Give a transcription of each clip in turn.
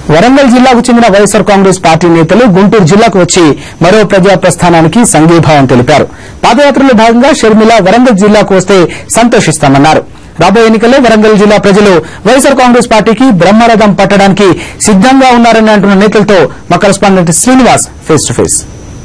వరంగల్ జిల్లాకు చెందిన వైఎస్సార్ కాంగ్రెస్ పార్టీ నేతలు గుంటూరు జిల్లాకు వచ్చి మరో ప్రజా ప్రస్థానానికి సంఘీభావం తెలిపారు పాదయాత్రలో భాగంగా షర్మిల వరంగల్ జిల్లాకు వస్తే సంతోషిస్తామన్నారు రాబోయే ఎన్నికల్లో వరంగల్ జిల్లా ప్రజలు వైఎస్సార్ కాంగ్రెస్ పార్టీకి బ్రహ్మరథం పట్టడానికి సిద్దంగా ఉన్నారని అంటున్న నేతలతో మా correspondent Srinivas face to face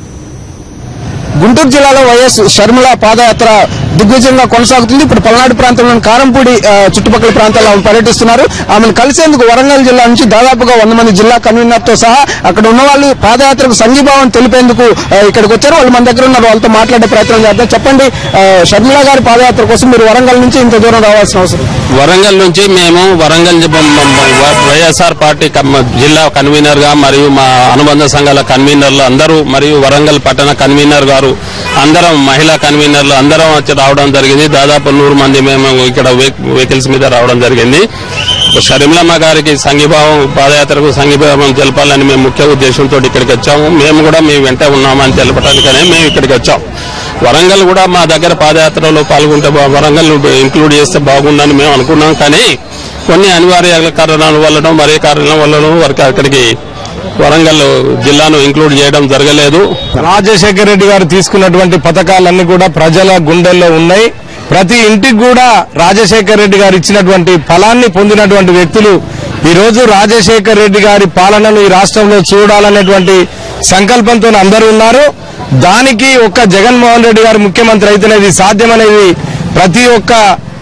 Guntur జిల్లాలో వైఎస్ షర్మిల పాదయాత్ర దిగ్విజయంగా కొనసాగుతుంది ఇప్పుడు పల్నాడు ప్రాంతంలోని కారంపూడి ఆ, చుట్టుపక్కల ప్రాంతాల్లో ఆమె పర్యటిస్తున్నారు ఆమెను కలిసేందుకు వరంగల్ జిల్లా నుంచి దాదాపుగా వంద మంది జిల్లా కన్వీనర్ తో సహా అక్కడ ఉన్న వాళ్ళు పాదయాత్రకు సంఘీభావం తెలిపేందుకు ఆ, ఇక్కడికి వచ్చారు వాళ్ళు మన దగ్గర ఉన్నారు వాళ్ళతో మాట్లాడే ప్రయత్నం చేద్దాం చెప్పండి ఆ, షర్మిల గారి పాదయాత్ర కోసం మీరు వరంగల్ నుంచి ఇంత దూరం రావాల్సిన అవసరం వరంగల్ నుంచి మేము వరంగల్ జి- మ- మ- వైఎస్ఆర్ పార్టీ కమ్- జిల్లా కన్వీనర్ గా మరియు మా అనుబంధ సంఘాల కన్వీనర్లు అందరూ మరియు వరంగల్ పట్టణ కన్వీనర్ గారు అందరం మహిళా కన్వీనర్లు అందరం వచ్చి రావడం జరిగింది దాదాపు నూరు మంది మేము ఇక్కడ వెహి- వెహికల్స్ మీద రావడం జరిగింది షర్మిలమ్మ గారికి సంఘీభావం పాదయాత్రకు సంఘీభావం తెలపాలని మేము ముఖ్య ఉద్దేశంతో ఇక్కడికి వచ్చాము మేము కూడా మీ వెంట ఉన్నామని తెలపడానికనే మేము ఇక్కడికి వచ్చాం వరంగల్ కూడా మా దగ్గర పాదయాత్రలో పాల్గొంటే బా- వరంగల్ ఇంక్లూడ్ చేస్తే బాగుందని మేము అనుకున్నాం కానీ కొన్ని అనివార్య కారణాల వల్లనో మరే కారణం వల్లనో వారికి అక్కడికి వరంగల్ జిల్లాను ఇంక్లూడ్ చేయడం జరగలేదు రాజశేఖర రెడ్డి గారు తీసుకున్నటువంటి పథకాలన్నీ కూడా ప్రజల గుండెల్లో ఉన్నాయి ప్రతి ఇంటికి కూడా రాజశేఖర రెడ్డి గారు ఇచ్చినటువంటి ఫలాన్ని పొందినటువంటి వ్యక్తులు ఈ రోజు రాజశేఖర రెడ్డి గారి పాలనను ఈ రాష్ట్రంలో చూడాలనేటువంటి సంకల్పంతో అందరూ ఉన్నారు దానికి ఒక్క జగన్మోహన్ రెడ్డి గారు ముఖ్యమంత్రి అయితేనే ఇది సాధ్యమనేది ప్రతి ఒక్క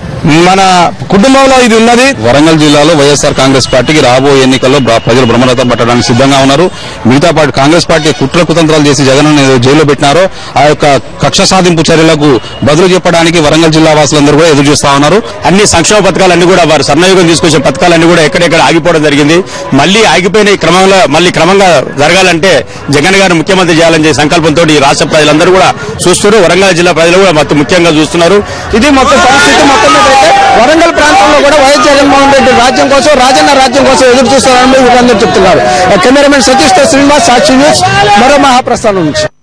మన కుటుంబంలో ఇది ఉన్నది వరంగల్ జిల్లాలో వైఎస్ఆర్ కాంగ్రెస్ పార్టీకి రాబోయే ఎన్నికల్లో బ్ర- ప్రజలు బ్రహ్మరథం పట్టడానికి సిద్ధంగా ఉన్నారు మిగతా పార్టీ కాంగ్రెస్ పార్టీ కుట్ర కుతంత్రాలు చేసి జగన్ జైల్లో పెట్టినారో ఆ యొక్క కక్ష సాధింపు చర్యలకు బదులు చెప్పడానికి వరంగల్ జిల్లా వాసులందరూ కూడా ఎదురు చూస్తా ఉన్నారు అన్ని సంక్షేమ పథకాలన్నీ కూడా వారు సన్నయుగం తీసుకొచ్చే పథకాలన్నీ కూడా ఎక్కడెక్కడ ఆగిపోవడం జరిగింది మళ్ళీ ఆగిపోయిన ఈ క్రమంలో మళ్ళీ క్రమంగా జరగాలంటే జగన్ గారు ముఖ్యమంత్రి చేయాలని చెప్పి సంకల్పంతో ఈ రాష్ట్ర ప్రజలందరూ కూడా చూస్తున్నారు వరంగల్ జిల్లా ప్రజలు కూడా మొత్తం ముఖ్యంగా చూస్తున్నారు ఇది మొత్తం పరిస్థితి మొత్తం మీద అయితే వరంగల్ ప్రాంతంలో కూడా వైఎస్ జగన్మోహన్ రెడ్డి రాజ్యం కోసం రాజన్న రాజ్యం కోసం ఎదురు చూస్తారని వీళ్ళందరూ చెప్తున్నారు కెమెరామెన్ సతీష్ తో శ్రీనివాస్ సాక్షి న్యూస్ మరో మహాప్రస్థానం నుంచి